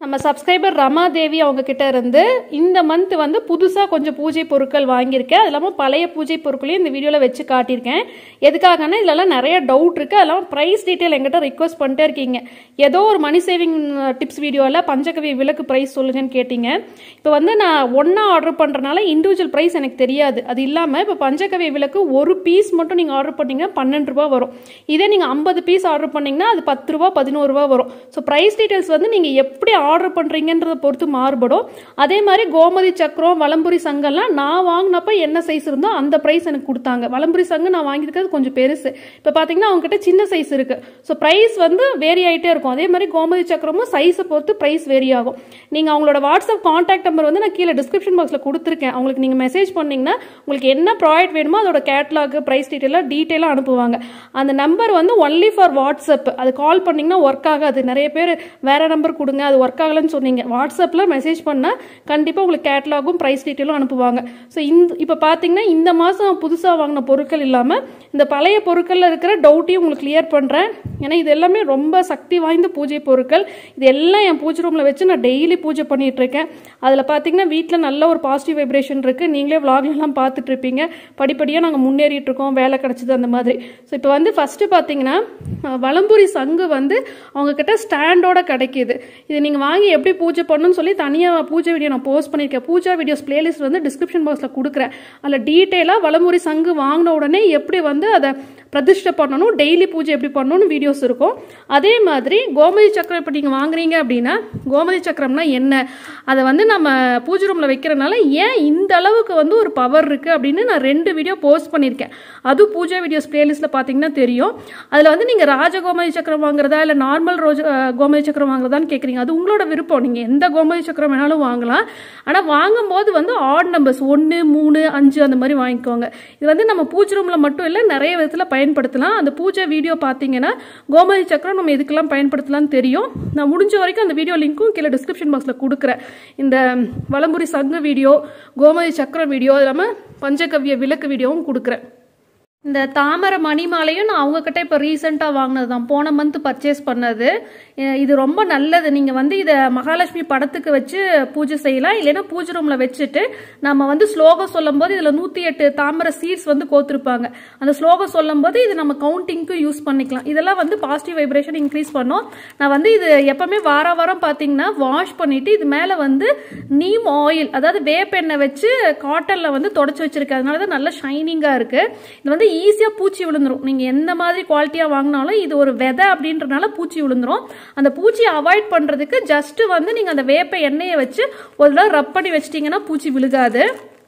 நம்ம சப்ஸ்கிரைபர் ரமாதேவி அவங்க கிட்ட இருந்து இந்த மந்த் வந்து புதுசாக கொஞ்சம் பூஜை பொருட்கள் வாங்கியிருக்கேன் அது இல்லாமல் பழைய பூஜை பொருட்களையும் இந்த வீடியோவில் வச்சு காட்டியிருக்கேன் எதுக்காகனா இதுலலாம் நிறைய டவுட் இருக்குது அதெல்லாம் ப்ரைஸ் டீட்டெயில் எங்கிட்ட ரிக்வஸ்ட் பண்ணிட்டே இருக்கீங்க ஏதோ ஒரு மணி சேவிங் டிப்ஸ் வீடியோவில் பஞ்சகவி விளக்கு ப்ரைஸ் சொல்லுங்கன்னு கேட்டீங்க இப்போ வந்து நான் ஒன்றா ஆர்டர் பண்ணுறனால இண்டிவிஜுவல் ப்ரைஸ் எனக்கு தெரியாது அது இல்லாமல் இப்போ பஞ்சகவி விளக்கு ஒரு பீஸ் மட்டும் நீங்கள் ஆர்டர் பண்ணீங்கன்னா பன்னெண்டு ரூபா வரும் இதே நீங்கள் ஐம்பது பீஸ் ஆர்டர் பண்ணீங்கன்னா அது பத்து ரூபா பதினோரு ரூபா வரும் ஸோ ப்ரைஸ் டீட்டெயில்ஸ் வந்து நீங்கள் எப்படி ஆர்டர் பண்ணுறீங்கன்றதை பொறுத்து மாறுபடும் அதே மாதிரி கோமதி சக்கரம் வலம்புரி சங்கம்லாம் நான் வாங்கினப்ப என்ன சைஸ் இருந்தோ அந்த ப்ரைஸ் எனக்கு கொடுத்தாங்க வலம்புரி சங்கம் நான் வாங்கியிருக்கிறது கொஞ்சம் பெருசு இப்போ பார்த்தீங்கன்னா அவங்ககிட்ட சின்ன சைஸ் இருக்கு ஸோ ப்ரைஸ் வந்து வேரி ஆகிட்டே இருக்கும் அதே மாதிரி கோமதி சக்கரமும் சைஸை பொறுத்து ப்ரைஸ் வேரி ஆகும் நீங்கள் அவங்களோட வாட்ஸ்அப் காண்டாக்ட் நம்பர் வந்து நான் கீழே டிஸ்கிரிப்ஷன் பாக்ஸில் கொடுத்துருக்கேன் அவங்களுக்கு நீங்கள் மெசேஜ் பண்ணீங்கன்னா உங்களுக்கு என்ன ப்ராடக்ட் வேணுமோ அதோட கேட்லாக் ப்ரைஸ் டீட்டெயிலாக டீட்டெயிலாக அனுப்புவாங்க அந்த நம்பர் வந்து ஒன்லி ஃபார் வாட்ஸ்அப் அது கால் பண்ணிங்கன்னா ஒர்க் ஆகாது நிறைய பேர் வேற நம்பர் கொடுங்க அது ஒர்க் ஆகலைன்னு சொன்னீங்க வாட்ஸ்அப்பில் மெசேஜ் பண்ணால் கண்டிப்பாக உங்களுக்கு கேட்லாகும் ப்ரைஸ் டீட்டெயிலும் அனுப்புவாங்க ஸோ இந்த இப்போ பார்த்தீங்கன்னா இந்த மாதம் புதுசாக வாங்கின பொருட்கள் இல்லாமல் இந்த பழைய பொருட்களில் இருக்கிற டவுட்டையும் உங்களுக்கு கிளியர் பண்ணுறேன் ஏன்னா இது எல்லாமே ரொம்ப சக்தி வாய்ந்த பூஜை பொருட்கள் இது எல்லாம் என் பூஜை ரூமில் வச்சு நான் டெய்லி பூஜை பண்ணிட்டு இருக்கேன் அதில் பார்த்தீங்கன்னா வீட்டில் நல்ல ஒரு பாசிட்டிவ் வைப்ரேஷன் இருக்குது நீங்களே vlogலலாம் பார்த்துட்டு இருப்பீங்க படிப்படியாக நாங்கள் முன்னேறிட்டு இருக்கோம் வேலை கிடச்சிது அந்த மாதிரி ஸோ இப்போ வந்து ஃபஸ்ட்டு பார்த்தீங்கன்னா அஹ், வலம்புரி சங்கு வந்து அவங்க கிட்ட ஸ்டாண்டோட கிடைக்கிது இது நீங்கள் வாங்கி எப்படி பூஜை பண்ணணும்னு சொல்லி தனியாக பூஜை வீடியோ நான் போஸ்ட் பண்ணியிருக்கேன் பூஜா வீடியோஸ் பிளேலிஸ்ட் வந்து டிஸ்கிரிப்ஷன் பாக்ஸில் கொடுக்குறேன் அதில் டீட்டெயிலாக வலம்புரி சங்கு வாங்கின உடனே எப்படி வந்து அதை பிரதிஷ்டை பண்ணணும் டெய்லி பூஜை எப்படி பண்ணணும்னு வீடியோஸ் இருக்கும் அதே மாதிரி கோமதி சக்கரம் இப்போ நீங்கள் வாங்குறீங்க அப்படின்னா கோமதி சக்கரம்னா என்ன அதை வந்து நம்ம பூஜை ரூமில் வைக்கிறனால ஏன் இந்த அளவுக்கு வந்து ஒரு பவர் இருக்குது அப்படின்னு நான் ரெண்டு வீடியோ போஸ்ட் பண்ணியிருக்கேன் அது பூஜா வீடியோஸ் பிளேலிஸ்ட்டில் பார்த்தீங்கன்னா தெரியும் அதில் வந்து நீங்கள் ராஜ கோமதி சக்கரம் வாங்குறதா இல்லை நார்மல் ரோஜ அஹ், கோமதி சக்கரம் வாங்குறதான்னு கேட்குறீங்க அது உங்களோட விருப்பம் நீங்கள் எந்த கோமதி சக்கரம் வேணாலும் வாங்கலாம் ஆனால் வாங்கும்போது வந்து ஆட் நம்பர்ஸ் ஒன்று மூணு அஞ்சு அந்த மாதிரி வாங்கிக்கோங்க இது வந்து நம்ம பூஜை ரூமில் மட்டும் இல்லை நிறைய விதத்தில் பயன்படுத்தலாம் அந்த பூஜை வீடியோ பார்த்தீங்கன்னா கோமதி சக்கரம் நம்ம எதுக்கெல்லாம் பயன்படுத்தலாம்னு தெரியும் நான் முடிஞ்ச வரைக்கும் அந்த வீடியோ லிங்க்கும் கீழே டிஸ்கிரிப்ஷன் பாக்ஸில் கொடுக்குறேன் இந்த வலம்புரி சங்கு வீடியோ கோமதி சக்கரம் வீடியோ அது இல்லாமல் பஞ்சகவ்ய விளக்கு வீடியோவும் கொடுக்குறேன் இந்த தாமரை மணி மாலையும் நான் அவங்கக்கிட்ட இப்போ ரீசெண்டாக வாங்கினது தான் போன மந்த் பர்ச்சேஸ் பண்ணது அஹ் இது ரொம்ப நல்லது நீங்கள் வந்து இதை மகாலட்சுமி படத்துக்கு வச்சு பூஜை செய்யலாம் இல்லைன்னா பூஜை ரூமில் வச்சுட்டு நம்ம வந்து ஸ்லோகம் சொல்லும்போது இதில் நூற்றி எட்டு தாமரை சீட்ஸ் வந்து கோத்துருப்பாங்க அந்த ஸ்லோகம் சொல்லும்போது இது நம்ம கவுண்டிங்க்கும் யூஸ் பண்ணிக்கலாம் இதெல்லாம் வந்து பாசிட்டிவ் வைப்ரேஷன் இன்க்ரீஸ் பண்ணும் நான் வந்து இது எப்பவுமே வார வாரம் பார்த்தீங்கன்னா வாஷ் பண்ணிட்டு இது மேலே வந்து நீம் ஆயில் அதாவது வேப்பெண்ணெய் வச்சு காட்டனில் வந்து தொடச்சி வச்சிருக்கேன் அதனால தான் நல்லா ஷைனிங்காக இருக்கு இது வந்து ஈஸியாக பூச்சி விழுந்துரும் நீங்கள் எந்த மாதிரி குவாலிட்டியாக வாங்கினாலும் இது ஒரு விதை அப்படின்றனால பூச்சி விழுந்துரும் அந்த பூச்சியை அவாய்ட் பண்ணுறதுக்கு ஜஸ்ட் வந்து நீங்கள் அந்த வேப்ப எண்ணெயை வச்சு ஒரு தடவை ரப் பண்ணி வச்சிட்டிங்கன்னா பூச்சி விழுகாது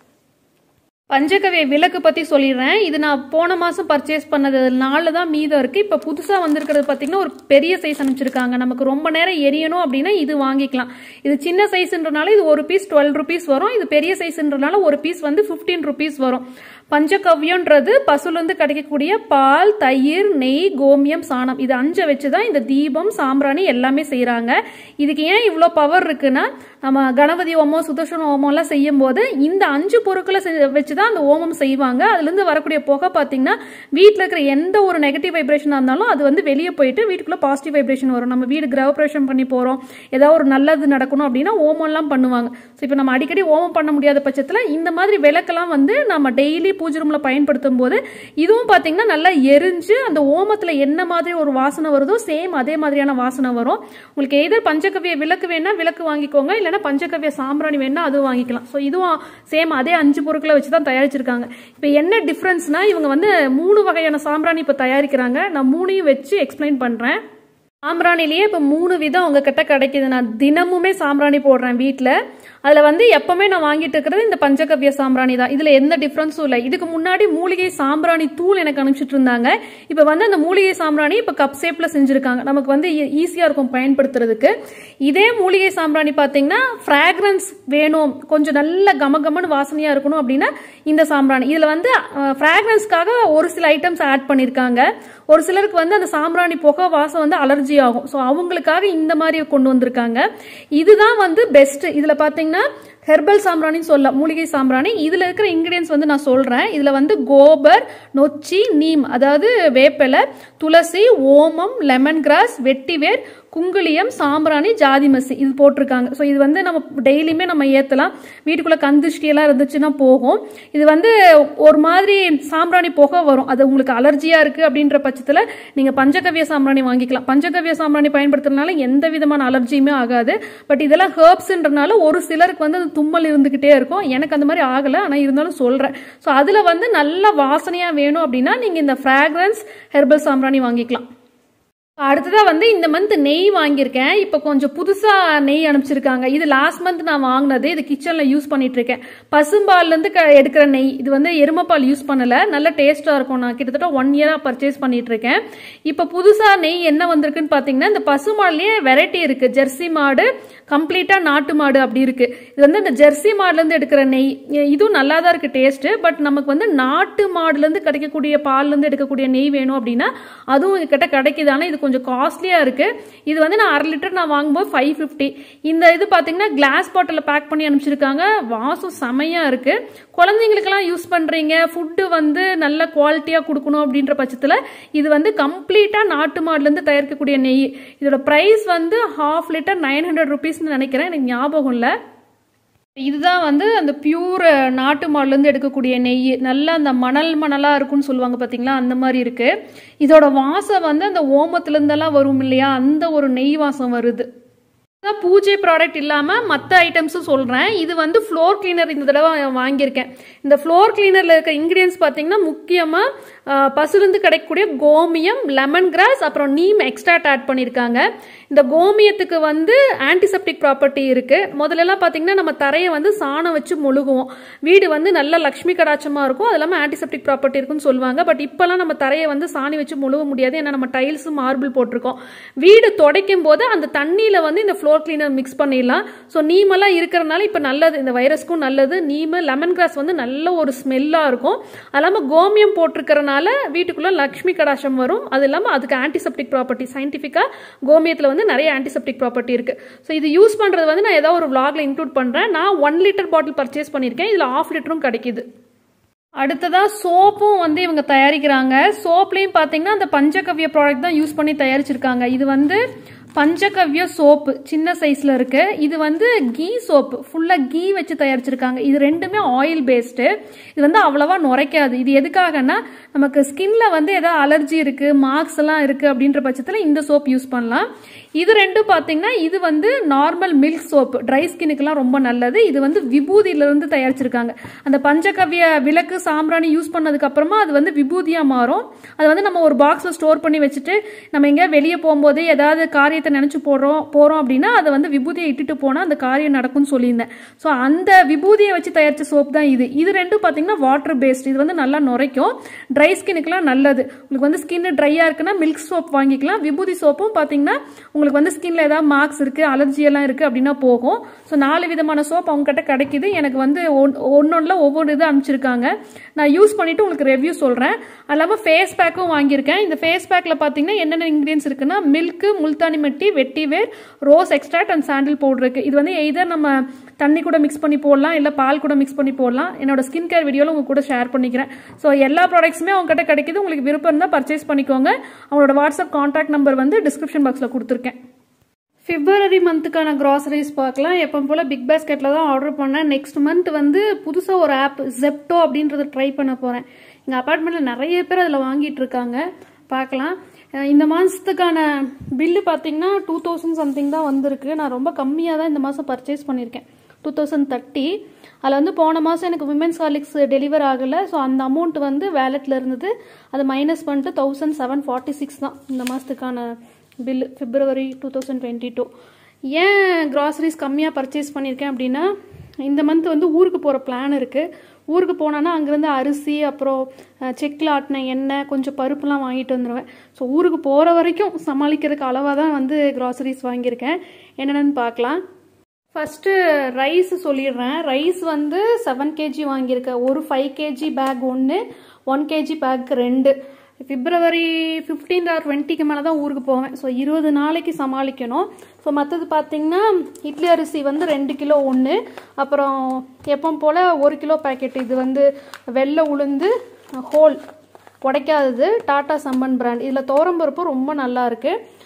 பஞ்சகவிய விளக்கு பற்றி சொல்லிடுறேன் இது நான் போன மாதம் பர்ச்சேஸ் பண்ணது நாலு தான் மீதம் இருக்குது இப்போ புதுசாக வந்திருக்கிறது பார்த்தீங்கன்னா ஒரு பெரிய சைஸ் அனுப்பிச்சிருக்காங்க நமக்கு ரொம்ப நேரம் எரியணும் அப்படின்னா இது வாங்கிக்கலாம் இது சின்ன சைஸ்ன்றனால இது ஒரு பீஸ் டுவெல் ருபீஸ் வரும் இது பெரிய சைஸ்ன்றனால ஒரு பீஸ் வந்து ஃபிஃப்டீன் ருபீஸ் வரும் பஞ்சகவ்யன்றது பசுலேருந்து கிடைக்கக்கூடிய பால் தயிர் நெய் கோமியம் சாணம் இது அஞ்சை வச்சு தான் இந்த தீபம் சாம்பிராணி எல்லாமே செய்கிறாங்க இதுக்கு ஏன் இவ்வளோ பவர் இருக்குன்னா நம்ம கணபதி ஹோமம் சுதர்ஷன ஹோமம் எல்லாம் செய்யும் போது இந்த அஞ்சு பொருட்களை செ- வச்சு தான் அந்த ஹோமம் செய்வாங்க அதுலேருந்து வரக்கூடிய புகை பார்த்தீங்கன்னா வீட்டில் இருக்கிற எந்த ஒரு நெகட்டிவ் வைப்ரேஷனாக இருந்தாலும் அது வந்து வெளியே போயிட்டு வீட்டுக்குள்ளே பாசிட்டிவ் வைப்ரேஷன் வரும் நம்ம வீடு கிரகப்பிரவேசம் பண்ணி போகிறோம் ஏதாவது ஒரு நல்லது நடக்கணும் அப்படின்னா ஹோமம்லாம் பண்ணுவாங்க ஸோ இப்போ நம்ம அடிக்கடி ஹோமம் பண்ண முடியாத பட்சத்தில் இந்த மாதிரி விளக்கெல்லாம் வந்து நம்ம டெய்லி பூஜை ரூமில் பயன்படுத்தும் போது இதுவும் பார்த்தீங்கன்னா நல்லா எரிஞ்சு அந்த ஓமத்தில் என்ன மாதிரி ஒரு வாசனை வருதோ சேம் அதே மாதிரியான வாசனை வரும் உங்களுக்கு எதர் பஞ்சகவ்ய விளக்கு வேணா விளக்கு வாங்கிக்கோங்க இல்லைன்னா பஞ்சகவ்ய சாம்பிராணி வேணா அதுவும் வாங்கிக்கலாம் ஸோ இதுவும் சேம் அதே அஞ்சு பொருட்களை வச்சு தான் தயாரிச்சிருக்காங்க இப்போ என்ன டிஃப்ரென்ஸ்னா இவங்க வந்து மூணு வகையான சாம்பிராணி இப்போ தயாரிக்கிறாங்க நான் மூணையும் வச்சு எக்ஸ்பிளைன் பண்ணுறேன் சாம்பிராணிலேயே இப்போ மூணு விதம் உங்ககிட்ட கிடைக்குது நான் தினமுமே சாம்பிராணி போடுறேன் வீட்டில் அதில் வந்து எப்பவுமே நான் வாங்கிட்டு இருக்கிறது இந்த பஞ்சகவ்ய சாம்பிராணி தான் இதில் எந்த டிஃப்ரென்ஸும் இல்லை இதுக்கு முன்னாடி மூலிகை சாம்பிராணி தூள் எனக்கு அனுப்பிச்சிட்டு இருந்தாங்க இப்போ வந்து அந்த மூலிகை சாம்பிராணி இப்போ கப் ஷேப்பில் செஞ்சுருக்காங்க நமக்கு வந்து ஈஸியாக இருக்கும் பயன்படுத்துறதுக்கு இதே மூலிகை சாம்பிராணி பார்த்தீங்கன்னா ஃப்ராக்ரன்ஸ் வேணும் கொஞ்சம் நல்ல கமகமன்னு வாசனையாக இருக்கணும் அப்படின்னா இந்த சாம்பிராணி இதில் வந்து ஃப்ராக்ரன்ஸ்க்காக ஒரு சில ஐட்டம்ஸ் ஆட் பண்ணியிருக்காங்க ஒரு சிலருக்கு வந்து அந்த சாம்பிராணி புகை வாசம் வந்து அலர்ஜி ஆகும் ஸோ அவங்களுக்காக இந்த மாதிரி கொண்டு வந்திருக்காங்க இதுதான் வந்து பெஸ்ட் இதில் பார்த்தீங்கன்னா ஹெர்பல் சாம்பிராணின்னு சொல்ல மூலிகை சாம்பிராணி இதில் இருக்கிற இன்கிரியன்ஸ் வந்து நான் சொல்கிறேன் இதில் வந்து கோபர் நொச்சி நீம் அதாவது வேப்பிலை துளசி ஓமம் லெமன் கிராஸ் வெட்டிவேர் குங்குளியம் சாம்பிராணி ஜாதி மசி இது போட்டிருக்காங்க ஸோ இது வந்து நம்ம டெய்லியுமே நம்ம ஏற்றலாம் வீட்டுக்குள்ளே கந்திஷ்டியெல்லாம் இருந்துச்சுன்னா போகும் இது வந்து ஒரு மாதிரி சாம்பிராணி புகை வரும் அது உங்களுக்கு அலர்ஜியாக இருக்குது அப்படின்ற பட்சத்தில் நீங்கள் பஞ்சகவ்ய சாம்பிராணி வாங்கிக்கலாம் பஞ்சகவ்ய சாம்பிராணி பயன்படுத்துறதுனால எந்த விதமான அலர்ஜியுமே ஆகாது பட் இதெல்லாம் ஹேர்ப்ஸ்ன்றனால ஒரு சிலருக்கு வந்து அது தும்மல் இருந்துக்கிட்டே இருக்கும் எனக்கு அந்த மாதிரி ஆகலை ஆனால் இருந்தாலும் சொல்கிறேன் ஸோ அதில் வந்து நல்ல வாசனையாக வேணும் அப்படின்னா நீங்கள் இந்த ஃப்ராக்ரன்ஸ் ஹெர்பல் சாம்பிராணி வாங்கிக்கலாம் அடுத்ததாக வந்து இந்த மந்த் நெய் வாங்கியிருக்கேன் இப்போ கொஞ்சம் புதுசாக நெய் அனுப்பிச்சிருக்காங்க இது லாஸ்ட் மந்த் நான் வாங்கினது இது கிச்சனில் யூஸ் பண்ணிட்டு இருக்கேன் பசும்பால்லேருந்து க எடுக்கிற நெய் இது வந்து எருமைப்பால் யூஸ் பண்ணலை நல்ல டேஸ்ட்டாக இருக்கும் நான் கிட்டத்தட்ட ஒன் இயராக பர்ச்சேஸ் பண்ணிட்டு இருக்கேன் இப்போ புதுசாக நெய் என்ன வந்திருக்குன்னு பார்த்தீங்கன்னா இந்த பசுமாடுலேயே வெரைட்டி இருக்குது ஜெர்சி மாடு கம்ப்ளீட்டாக நாட்டு மாடு அப்படி இருக்குது இது வந்து இந்த ஜெர்சி மாடுலேருந்து எடுக்கிற நெய் இதுவும் நல்லா தான் இருக்குது டேஸ்ட்டு பட் நமக்கு வந்து நாட்டு மாடுலேருந்து கிடைக்கக்கூடிய பால்லேருந்து எடுக்கக்கூடிய நெய் வேணும் அப்படின்னா அதுவும் கிட்ட கிடைக்குது ஆனால் இது கொஞ்சம் காஸ்ட்லியாக இருக்குது இது வந்து நான் அரை லிட்டர் நான் வாங்கும்போது ஃபைவ் ஃபிஃப்டி இந்த இது பார்த்தீங்கன்னா கிளாஸ் பாட்டிலில் பேக் பண்ணி அனுப்பிச்சிருக்காங்க வாசம் செமையாக இருக்குது குழந்தைங்களுக்கெல்லாம் யூஸ் பண்ணுறீங்க ஃபுட்டு வந்து நல்ல குவாலிட்டியாக கொடுக்கணும் அப்படின்ற பட்சத்தில் இது வந்து கம்ப்ளீட்டாக நாட்டு மாடுலேருந்து தயாரிக்கக்கூடிய நெய் இதோட ப்ரைஸ் வந்து ஹாஃப் லிட்டர் நைன் ஹண்ட்ரட் ருபீஸ்னு நினைக்கிறேன் எனக்கு ஞாபகம் இல்லை இதுதான் வந்து அந்த பியூர் நாட்டு மாடுலேருந்து எடுக்கக்கூடிய நெய் நல்லா அந்த மணல் மணலாக இருக்கும்னு சொல்லுவாங்க பார்த்தீங்களா அந்த மாதிரி இருக்குது இதோட வாசம் வந்து அந்த ஓமத்துலேருந்தெல்லாம் வரும் இல்லையா அந்த ஒரு நெய் வாசம் வருது தான் பூஜை ப்ராடக்ட் இல்லாமல் மற்ற ஐட்டம்ஸும் சொல்கிறேன் இது வந்து ஃப்ளோர் கிளீனர் இந்த தடவை வாங்கியிருக்கேன் இந்த ஃப்ளோர் கிளீனரில் இருக்க இன்க்ரீடியன்ஸ் பார்த்தீங்கன்னா முக்கியமாக பசுலேருந்து கிடைக்கக்கூடிய கோமியம் லெமன் கிராஸ் அப்புறம் நீம் எக்ஸ்ட்ராக்ட் ஆட் பண்ணியிருக்காங்க இந்த கோமியத்துக்கு வந்து ஆன்டிசெப்டிக் ப்ராப்பர்ட்டி இருக்குது முதல்லலாம் பார்த்தீங்கன்னா நம்ம தரையை வந்து சாணம் வச்சு மொழுகுவோம் வீடு வந்து நல்ல லக்ஷ்மி கடாச்சமாக இருக்கும் அது இல்லாமல் ஆன்டிசெப்டிக் ப்ராப்பர்ட்டி இருக்குன்னு சொல்லுவாங்க பட் இப்போல்லாம் நம்ம தரையை வந்து சாணி வச்சு மொழுக முடியாது ஏன்னா நம்ம டைல்ஸு மார்பிள் போட்டிருக்கோம் வீடு துடைக்கும் போது அந்த தண்ணியில் வந்து இந்த ஃப்ளோர் கிளீனர் மிக்ஸ் பண்ணிடலாம் ஸோ நீமெல்லாம் இருக்கிறனால இப்போ நல்லது இந்த வைரஸ்க்கும் நல்லது நீமு லெமன் கிராஸ் வந்து நல்ல ஒரு ஸ்மெல்லாக இருக்கும் அது இல்லாமல் கோமியம் போட்டிருக்கிறனால வீட்டுக்குள்ளே லக்ஷ்மி கடாசம் வரும் அது இல்லாமல் அதுக்கு ஆன்டிசெப்டிக் ப்ராப்பர்ட்டி சயின்டிஃபிக்காக கோமியத்தில் வந்து நிறைய ஆன்டிசெப்டிக் ப்ராப்பர்ட்டி இருக்குது ஸோ இது யூஸ் பண்ணுறது வந்து நான் ஏதாவது ஒரு vlogல இன்க்ளூட் பண்ணுறேன் நான் ஒன் லிட்டர் பாட்டில் பர்ச்சேஸ் பண்ணியிருக்கேன் இதில் ஆஃப் லிட்டரும் கிடைக்குது அடுத்ததாக சோப்பும் வந்து இவங்க தயாரிக்கிறாங்க சோப்லேயும் பார்த்தீங்கன்னா அந்த பஞ்சகவ்ய ப்ராடக்ட் தான் யூஸ் பண்ணி தயாரிச்சிருக்காங்க இது வந்து பஞ்சகவ்ய சோப்பு சின்ன சைஸில் இருக்கு இது வந்து கீ சோப்பு ஃபுல்லாக கீ வச்சு தயாரிச்சிருக்காங்க இது ரெண்டுமே ஆயில் பேஸ்டு இது வந்து அவ்வளவா நுரைக்காது இது எதுக்காகன்னா நமக்கு ஸ்கின்ல வந்து ஏதாவது அலர்ஜி இருக்கு மார்க்ஸ் எல்லாம் இருக்கு அப்படின்ற பட்சத்தில் இந்த சோப் யூஸ் பண்ணலாம் இது ரெண்டும் பார்த்தீங்கன்னா இது வந்து நார்மல் மில்க் சோப் ட்ரை ஸ்கின்னுக்குலாம் ரொம்ப நல்லது இது வந்து விபூதியிலிருந்து தயாரிச்சிருக்காங்க அந்த பஞ்சகவ்ய விளக்கு சாம்பிராணி யூஸ் பண்ணதுக்கு அப்புறமா அது வந்து விபூதியா மாறும் அது வந்து நம்ம ஒரு பாக்ஸ்ல ஸ்டோர் பண்ணி வச்சுட்டு நம்ம எங்கேயா வெளியே போகும்போது ஏதாவது காரியத்தை நினைச்சு போடுறோம் போறோம் அப்படின்னா அதை வந்து விபூதியை இட்டுட்டு போனா அந்த காரியம் நடக்கும்னு சொல்லியிருந்தேன் ஸோ அந்த விபூதியை வச்சு தயாரிச்ச சோப் தான் இது இது ரெண்டும் பார்த்தீங்கன்னா வாட்டர் பேஸ்ட் இது வந்து நல்லா நுரைக்கும் ட்ரை ஸ்கின்னுக்குலாம் நல்லது உங்களுக்கு வந்து ஸ்கின் ட்ரையா இருக்குன்னா மில்க் சோப் வாங்கிக்கலாம் விபூதி சோப்பும் பார்த்தீங்கன்னா உங்களுக்கு வந்து ஸ்கின்ல ஏதாவது மார்க்ஸ் இருக்கு அலர்ஜி எல்லாம் இருக்கு அப்படின்னா போகும் ஸோ நாலு விதமான சோப் அவங்க கிட்ட கிடைக்குது எனக்கு வந்து ஒன்னொன்னுல ஒவ்வொரு இது அனுப்பிச்சிருக்காங்க நான் யூஸ் பண்ணிட்டு உங்களுக்கு ரிவ்யூ சொல்றேன் அது இல்லாமல் ஃபேஸ் பேக்கும் வாங்கியிருக்கேன் இந்த ஃபேஸ் பேக்கில் பார்த்தீங்கன்னா என்னென்ன இன்க்ரீடியன்ஸ் இருக்குன்னா மில்க் முல்தானி மெட்டி வெட்டிவேர் rose extract and sandal powder இருக்கு இது வந்து எய்தர் நம்ம தண்ணி கூட மிக்ஸ் பண்ணி போடலாம் இல்லை பால் கூட மிக்ஸ் பண்ணி போடலாம் என்னோட ஸ்கின் கேர் வீடியோவில் உங்க கூட ஷேர் பண்ணிக்கிறேன் ஸோ எல்லா ப்ராடக்ட்ஸுமே அவங்க கிட்ட கிடைக்குது உங்களுக்கு விருப்பம் இருந்தால் பர்ச்சேஸ் பண்ணிக்கோங்க அவங்களோட வாட்ஸ்அப் கான்டாக்ட் நம்பர் வந்து டிஸ்கிரிப்ஷன் பாக்ஸில் கொடுத்துருக்கேன் பிப்ரவரி மந்த்துக்கான க்ராசரிஸ் பார்க்கலாம் எப்போ போல் பிக் பாஸ்கெட்டில் தான் ஆர்டர் பண்ணேன் நெக்ஸ்ட் மந்த் வந்து புதுசாக ஒரு ஆப் ஜெப்டோ அப்படின்றத ட்ரை பண்ண போகிறேன் எங்கள் அப்பார்ட்மெண்ட்டில் நிறைய பேர் அதில் வாங்கிட்டு இருக்காங்க பார்க்கலாம் அஹ் இந்த மாதத்துக்கான பில்லு பார்த்தீங்கன்னா டூ தௌசண்ட் சம்திங் தான் வந்திருக்கு நான் ரொம்ப கம்மியாக தான் இந்த மாதம் பர்ச்சேஸ் பண்ணியிருக்கேன் டூ தௌசண்ட் தேர்ட்டி அதில் வந்து போன மாதம் எனக்கு விமென்ஸ் ஹார்லிக்ஸ் டெலிவர் ஆகலை ஸோ அந்த அமௌண்ட் வந்து வேலெட்டில் இருந்தது அதை மைனஸ் பண்ணிட்டு தௌசண்ட் செவன் ஃபார்ட்டி சிக்ஸ் தான் இந்த மாதத்துக்கான bill February two thousand twenty two ஏன் க்ராசரிஸ் கம்மியாக பர்ச்சேஸ் பண்ணியிருக்கேன் அப்படின்னா இந்த மந்த் வந்து ஊருக்கு போகிற பிளான் இருக்குது ஊருக்கு போனோன்னா அங்கேருந்து அரிசி அப்புறம் செக்கில் ஆட்டின எண்ணெய் கொஞ்சம் பருப்புலாம் வாங்கிட்டு வந்துடுவேன் ஸோ ஊருக்கு போகிற வரைக்கும் சமாளிக்கிறதுக்கு அளவாக தான் வந்து க்ராசரிஸ் வாங்கியிருக்கேன் என்னென்னு பார்க்கலாம் ஃபஸ்ட்டு ரைஸ் சொல்லிடுறேன் ரைஸ் வந்து செவன் கேஜி வாங்கியிருக்கேன் ஒரு ஃபைவ் கேஜி பேக் ஒன்று ஒன் கேஜி பேக் ரெண்டு பிப்ரவரி ஃபிஃப்டீன் ஆர் டுவெண்ட்டிக்கு மேலே தான் ஊருக்கு போவேன் ஸோ இருபது நாளைக்கு சமாளிக்கணும் ஸோ மற்றது பார்த்தீங்கன்னா இட்லி அரிசி வந்து ரெண்டு கிலோ ஒன்று அப்புறம் எப்பவும் போல் ஒரு கிலோ பேக்கெட் இது வந்து வெள்ளை உளுந்து ஹோல் உடைக்காதது டாடா சம்பன் பிராண்ட் இதில் பருப்பு ரொம்ப நல்லா இருக்கு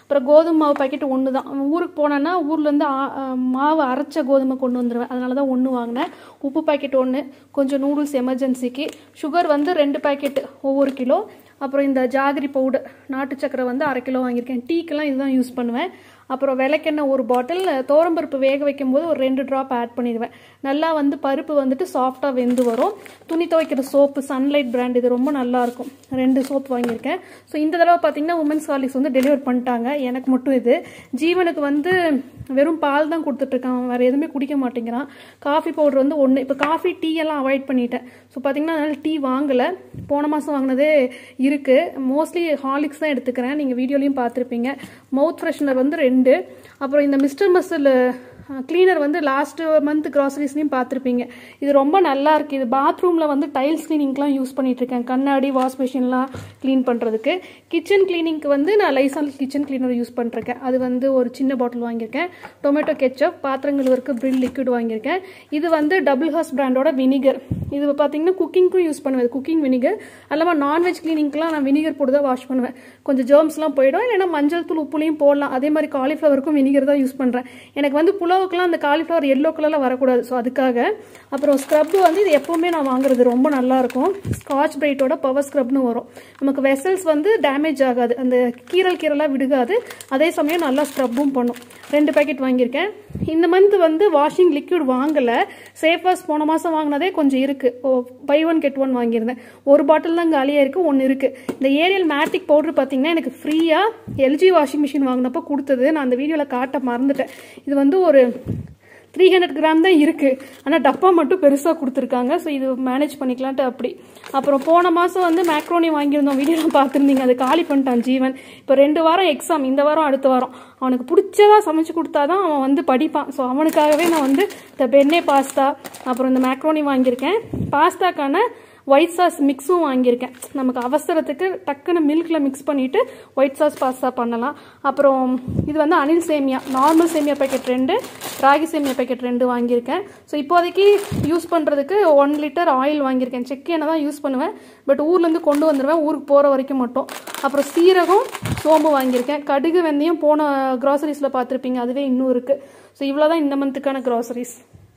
அப்புறம் கோதுமை மாவு பாக்கெட் ஒன்று தான் ஊருக்கு போனேன்னா ஊர்லேருந்து மாவு அரைச்ச கோதுமை கொண்டு வந்துடுவேன் அதனால தான் ஒன்று வாங்கினேன் உப்பு பாக்கெட் ஒன்று கொஞ்சம் நூடுல்ஸ் எமர்ஜென்சிக்கு சுகர் வந்து ரெண்டு பாக்கெட் ஒவ்வொரு கிலோ அப்புறம் இந்த ஜாகரி பவுடர் நாட்டு சக்கரை வந்து அரை கிலோ வாங்கியிருக்கேன் டீக்கெல்லாம் இதுதான் யூஸ் பண்ணுவேன் அப்புறம் விளக்கெண்ணெய் ஒரு பாட்டில் தோரம்பருப்பு வேக வைக்கும்போது ஒரு ரெண்டு ட்ராப் ஆட் பண்ணிடுவேன் நல்லா வந்து பருப்பு வந்துட்டு சாஃப்டாக வெந்து வரும் துணி துவைக்கிற சோப்பு சன்லைட் பிராண்ட் இது ரொம்ப நல்லா இருக்கும் ரெண்டு சோப் வாங்கியிருக்கேன் ஸோ இந்த தடவை பார்த்தீங்கன்னா உமன்ஸ் காலேஜ் வந்து டெலிவர் பண்ணிட்டாங்க எனக்கு மட்டும் இது ஜீவனுக்கு வந்து வெறும் பால் தான் கொடுத்துட்ருக்கான் வேறு எதுவுமே குடிக்க மாட்டேங்கிறான் காஃபி பவுடர் வந்து ஒன்று இப்போ காஃபி டீ எல்லாம் அவாய்ட் பண்ணிட்டேன் ஸோ பார்த்தீங்கன்னா அதனால் டீ வாங்கலை போன மாதம் வாங்கினதே இருக்குது மோஸ்ட்லி ஹார்லிக்ஸ் தான் எடுத்துக்கிறேன் நீங்கள் வீடியோலையும் பார்த்துருப்பீங்க மவுத் ஃப்ரெஷ்னர் வந்து ரெண்டு அப்புறம் இந்த மிஸ்டர் மசில் க்ளீனர் வந்து லாஸ்ட் மந்த் கிராசரிஸ்லையும் பார்த்துருப்பீங்க இது ரொம்ப நல்லா இருக்கு இது பாத்ரூமில் வந்து டைல்ஸ் கிளீனிங்க்கெலாம் யூஸ் பண்ணிட்டு இருக்கேன் கண்ணாடி வாஷ் மிஷின்லாம் க்ளீன் பண்ணுறதுக்கு கிச்சன் கிளீனிங்க்கு வந்து நான் லைசால் கிச்சன் கிளீனர் யூஸ் பண்ணிருக்கேன் அது வந்து ஒரு சின்ன பாட்டில் வாங்கியிருக்கேன் டொமேட்டோ கெச்சப் பாத்திரங்கள் இருக்க பிரில் லிக்விட் வாங்கியிருக்கேன் இது வந்து டபுள் ஹாஸ் பிராண்டோட வினிகர் இது பார்த்தீங்கன்னா குக்கிங்க்கும் யூஸ் பண்ணுவேன் குக்கிங் வினிகர் அல்லாமல் நான்வெஜ் கிளீனிங்க்கெலாம் நான் வினிகர் போட்டு தான் வாஷ் பண்ணுவேன் கொஞ்சம் ஜேர்ம்ஸ்லாம் போயிடும் இல்லைன்னா மஞ்சள் தூள் உப்புலையும் போடலாம் அதே மாதிரி காலிஃப்ளவருக்கும் வினிகர் தான் யூஸ் பண்ணுறேன் எனக்கு வந்து புலாவுக்குலாம் அந்த காலிஃப்ளவர் எல்லோ கலரில் வரக்கூடாது ஸோ அதுக்காக அப்புறம் ஸ்க்ரப் வந்து இது எப்போவுமே நான் வாங்குறது ரொம்ப நல்லாயிருக்கும் ஸ்காட்ச் பிரைட்டோட பவர் ஸ்க்ரப்னு வரும் நமக்கு வெசல்ஸ் வந்து டேமேஜ் ஆகாது அந்த கீரல் கீரலாக விடுகாது அதே சமயம் நல்லா ஸ்க்ரப்பும் பண்ணும் ரெண்டு பேக்கெட் வாங்கியிருக்கேன் இந்த மந்த் வந்து வாஷிங் லிக்விட் வாங்கலை சேஃப் வாஷ் போன மாதம் வாங்கினதே கொஞ்சம் இருக்குது oh buy one get one வாங்கியிருந்தேன் ஒரு பாட்டில் தான் காலியாக இருக்குது ஒன்று இருக்குது இந்த ஏரியல் மேட்டிக் பவுடர் பார்த்தீங்கன்னா எனக்கு ஃப்ரீயாக எல்ஜி வாஷிங் மிஷின் வாங்கினப்போ கொடுத்தது நான் அந்த வீடியோவில் காட்ட மறந்துட்டேன் இது வந்து ஒரு த்ரீ ஹண்ட்ரட் கிராம் தான் இருக்குது ஆனால் டப்பா மட்டும் பெருசாக கொடுத்துருக்காங்க ஸோ இது மேனேஜ் பண்ணிக்கலான்ட்டு அப்படி அப்புறம் போன மாதம் வந்து மேக்ரோனி வாங்கியிருந்தோம் வீடியோலாம் பார்த்துருந்தீங்க அது காலி பண்ணிட்டான் ஜீவன் இப்போ ரெண்டு வாரம் எக்ஸாம் இந்த வாரம் அடுத்த வாரம் அவனுக்கு பிடிச்சதா சமைச்சு கொடுத்தாதான் அவன் வந்து படிப்பான் ஸோ அவனுக்காகவே நான் வந்து இந்த பென்னே பாஸ்தா அப்புறம் இந்த மேக்ரோனி வாங்கியிருக்கேன் பாஸ்தாக்கான ஒயிட் சாஸ் மிக்ஸும் வாங்கியிருக்கேன் நமக்கு அவசரத்துக்கு டக்குன்னு மில்கில் மிக்ஸ் பண்ணிவிட்டு ஒயிட் சாஸ் பாஸ்தா பண்ணலாம் அப்புறம் இது வந்து அனில் சேமியா நார்மல் சேமியா பேக்கெட் ரெண்டு ராகி சேமியா பேக்கெட் ரெண்டு வாங்கியிருக்கேன் ஸோ இப்போதைக்கு யூஸ் பண்ணுறதுக்கு ஒன் லிட்டர் ஆயில் வாங்கியிருக்கேன் செக் எண்ணெய் தான் யூஸ் பண்ணுவேன் பட் ஊர்லேருந்து கொண்டு வந்துடுவேன் ஊருக்கு போகிற வரைக்கும் மட்டும் அப்புறம் சீரகம் சோம்பு வாங்கியிருக்கேன் கடுகு வெந்தயம் போன க்ராசரிஸில் பார்த்துருப்பீங்க அதுவே இன்னும் இருக்குது ஸோ இவ்வளோ தான் இந்த மந்த்துக்கான க்ராசரிஸ்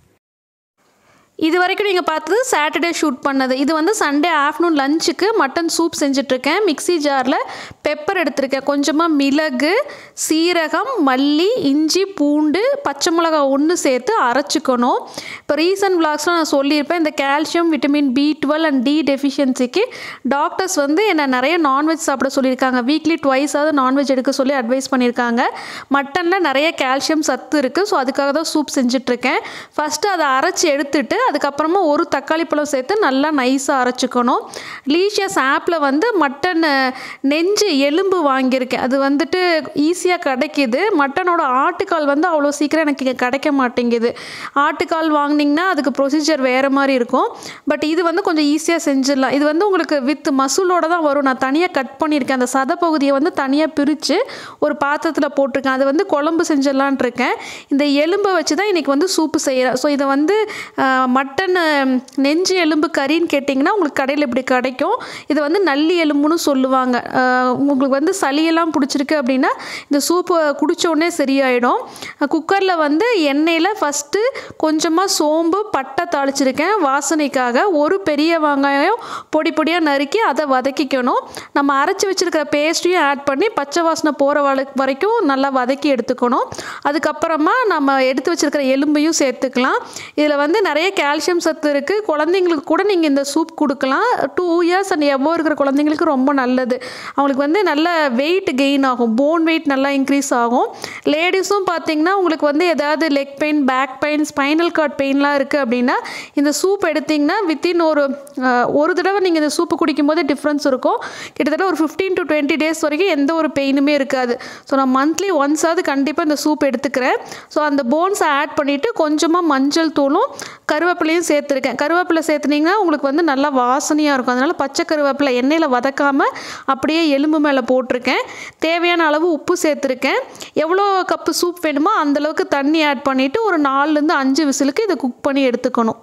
இது வரைக்கும் நீங்கள் பார்த்தது சாட்டர்டே ஷூட் பண்ணது இது வந்து சண்டே ஆஃப்டர்நூன் லஞ்சுக்கு மட்டன் சூப் செஞ்சிட்ருக்கேன் மிக்ஸி ஜாரில் பெப்பர் எடுத்திருக்கேன் கொஞ்சமாக மிளகு சீரகம் மல்லி இஞ்சி பூண்டு பச்சை மிளகாய் ஒன்று சேர்த்து அரைச்சிக்கணும் இப்போ ரீசன்ட் விளாக்ஸ்லாம் நான் சொல்லியிருப்பேன் இந்த calcium vitamin B twelve and D டெஃபிஷியன்சிக்கு டாக்டர்ஸ் வந்து என்னை நிறைய நான்வெஜ் சாப்பிட சொல்லியிருக்காங்க வீக்லி ட்வைஸாவது நான்வெஜ் எடுக்க சொல்லி அட்வைஸ் பண்ணியிருக்காங்க மட்டனில் நிறைய கால்சியம் சத்து இருக்குது ஸோ அதுக்காக தான் சூப் செஞ்சிட்ருக்கேன் ஃபஸ்ட்டு அதை அரைச்சி எடுத்துட்டு அதுக்கப்புறமா ஒரு தக்காளி பழம் சேர்த்து நல்லா நைஸாக அரைச்சிக்கணும் லீஷியஸ் ஆப்பில் வந்து மட்டன் நெஞ்சு எலும்பு வாங்கியிருக்கேன் அது வந்துட்டு ஈஸியாக கிடைக்கிது மட்டனோட ஆட்டுக்கால் வந்து அவ்வளோ சீக்கிரம் எனக்கு இங்கே கிடைக்க மாட்டேங்குது ஆட்டுக்கால் வாங்கினீங்கன்னா அதுக்கு ப்ரொசீஜர் வேறு மாதிரி இருக்கும் பட் இது வந்து கொஞ்சம் ஈஸியாக செஞ்சிடலாம் இது வந்து உங்களுக்கு வித் மசூலோட தான் வரும் நான் தனியாக கட் பண்ணியிருக்கேன் அந்த சத பகுதியை வந்து தனியாக பிரித்து ஒரு பாத்திரத்தில் போட்டிருக்கேன் அது வந்து குழம்பு செஞ்சிடலான் இருக்கேன் இந்த எலும்பை வச்சு தான் இன்றைக்கி வந்து சூப்பு செய்கிறேன் ஸோ இதை வந்து மட்டன் நெஞ்சு எலும்பு கறின்னு கேட்டிங்கன்னா உங்களுக்கு கடையில் இப்படி கிடைக்கும் இது வந்து நல்லி எலும்புன்னு சொல்லுவாங்க உங்களுக்கு வந்து சளியெல்லாம் பிடிச்சிருக்கு அப்படின்னா இந்த சூப்பு குடித்த உடனே சரியாயிடும் குக்கரில் வந்து எண்ணெயில் ஃபஸ்ட்டு கொஞ்சமாக சோம்பு பட்டை தாளிச்சிருக்கேன் வாசனைக்காக ஒரு பெரிய வெங்காயம் பொடி பொடியாக நறுக்கி அதை வதக்கிக்கணும் நம்ம அரைச்சி வச்சுருக்கிற பேஸ்ட்டையும் ஆட் பண்ணி பச்சை வாசனை போகிற வரைக்கும் நல்லா வதக்கி எடுத்துக்கணும் அதுக்கப்புறமா நம்ம எடுத்து வச்சுருக்கிற எலும்பையும் சேர்த்துக்கலாம் இதில் வந்து நிறைய கால்சியம் சத்து இருக்குது குழந்தைங்களுக்கு கூட நீங்கள் இந்த சூப் கொடுக்கலாம் டூ இயர்ஸ் அண்ட் எவ்வளோ இருக்கிற குழந்தைங்களுக்கு ரொம்ப நல்லது அவங்களுக்கு வந்து நல்ல வெயிட் கெயின் ஆகும் போன் வெயிட் நல்லா இன்க்ரீஸ் ஆகும் லேடிஸும் பார்த்தீங்கன்னா உங்களுக்கு வந்து ஏதாவது leg pain back pain spinal cord பெயின்லாம் இருக்குது அப்படின்னா இந்த சூப் எடுத்திங்கன்னா வித்தின் ஒரு ஒரு தடவை நீங்கள் இந்த சூப்பு குடிக்கும்போது டிஃப்ரென்ஸ் இருக்கும் கிட்டத்தட்ட ஒரு ஃபிஃப்டீன் டு டுவெண்ட்டி டேஸ் வரைக்கும் எந்த ஒரு பெயினுமே இருக்காது ஸோ நான் மந்த்லி ஒன்ஸாவது கண்டிப்பாக இந்த சூப் எடுத்துக்கிறேன் ஸோ அந்த போன்ஸை ஆட் பண்ணிவிட்டு கொஞ்சமாக மஞ்சள் தூளும் கருவேப்பிலையும் சேர்த்துருக்கேன் கருவேப்பிலை சேர்த்துனீங்கன்னா உங்களுக்கு வந்து நல்லா வாசனையாக இருக்கும் அதனால் பச்சை கருவேப்பிலை எண்ணெயில் வதக்காமல் அப்படியே எலும்பு மேலே போட்டிருக்கேன் தேவையான அளவு உப்பு சேர்த்துருக்கேன் எவ்வளோ கப்பு சூப் வேணுமோ அந்தளவுக்கு தண்ணி ஆட் பண்ணிவிட்டு ஒரு நாலுலேருந்து அஞ்சு விசிலுக்கு இதை குக் பண்ணி எடுத்துக்கணும்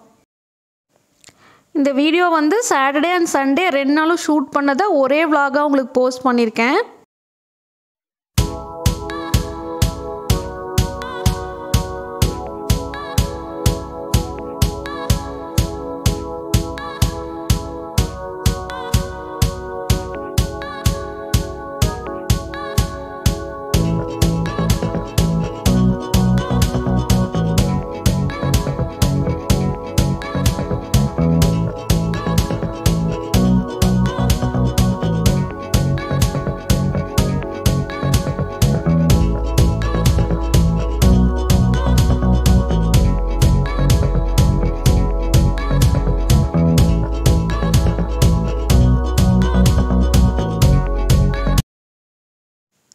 இந்த வீடியோ வந்து சாட்டர்டே அண்ட் சண்டே ரெண்டு நாளும் ஷூட் பண்ணதை ஒரே விலாகாக உங்களுக்கு போஸ்ட் பண்ணியிருக்கேன்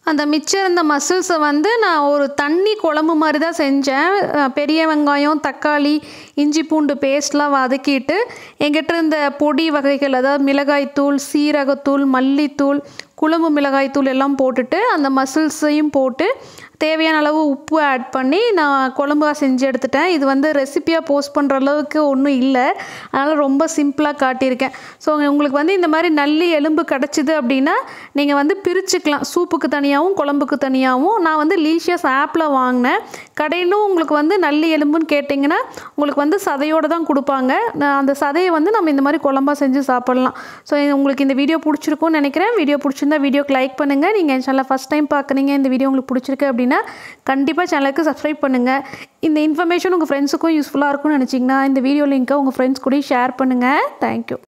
அந்த மிச்சம் இருந்த மசில்ஸை வந்து நான் ஒரு தண்ணி குழம்பு மாதிரி தான் செஞ்சேன் அஹ் பெரிய வெங்காயம் தக்காளி இஞ்சி பூண்டு பேஸ்ட்லாம் வதக்கிட்டு என்கிட்ட இருந்த பொடி வகைகள் அதாவது மிளகாய்த்தூள் சீரகத்தூள் மல்லித்தூள் குழம்பு மிளகாய்த்தூள் எல்லாம் போட்டுட்டு அந்த மசில்ஸையும் போட்டு தேவையான அளவு உப்பு ஆட் பண்ணி நான் குழம்பா செஞ்சு எடுத்துட்டேன் இது வந்து ரெசிப்பியாக போஸ்ட் பண்ணுற அளவுக்கு ஒன்றும் இல்லை அதனால் ரொம்ப சிம்பிளாக காட்டியிருக்கேன் ஸோ உங்களுக்கு வந்து இந்த மாதிரி நல்லி எலும்பு கிடச்சிது அப்படின்னா நீங்கள் வந்து பிரிச்சுக்கலாம் சூப்புக்கு தனியாகவும் குழம்புக்கு தனியாகவும் நான் வந்து லீஷியஸ் ஆப்பில் வாங்கினேன் கடையிலும் உங்களுக்கு வந்து நல்லி எலும்புன்னு கேட்டிங்கன்னா உங்களுக்கு வந்து சதையோடு தான் கொடுப்பாங்க நான் அந்த சதையை வந்து நம்ம இந்த மாதிரி குழம்பா செஞ்சு சாப்பிட்லாம் ஸோ உங்களுக்கு இந்த வீடியோ பிடிச்சிருக்கும்னு நினைக்கிறேன் வீடியோ பிடிச்சிருந்தா வீடியோக்கு லைக் பண்ணுங்கள் நீங்கள் என் சேனலை ஃபஸ்ட் டைம் பார்க்குறீங்க இந்த வீடியோ உங்களுக்கு பிடிச்சிருக்கு அப்படின்னா கண்டிப்பாக சேனலுக்கு சப்ஸ்கிரைப் பண்ணுங்கள் இந்த இன்ஃபர்மேஷன் உங்கள் ஃப்ரெண்ட்ஸுக்கும் யூஸ்ஃபுல்லாக இருக்கும்னு நினச்சிங்கன்னா இந்த வீடியோ லிங்க்கை உங்கள் ஃப்ரெண்ட்ஸ் கூட ஷேர் பண்ணுங்கள் தேங்க்யூ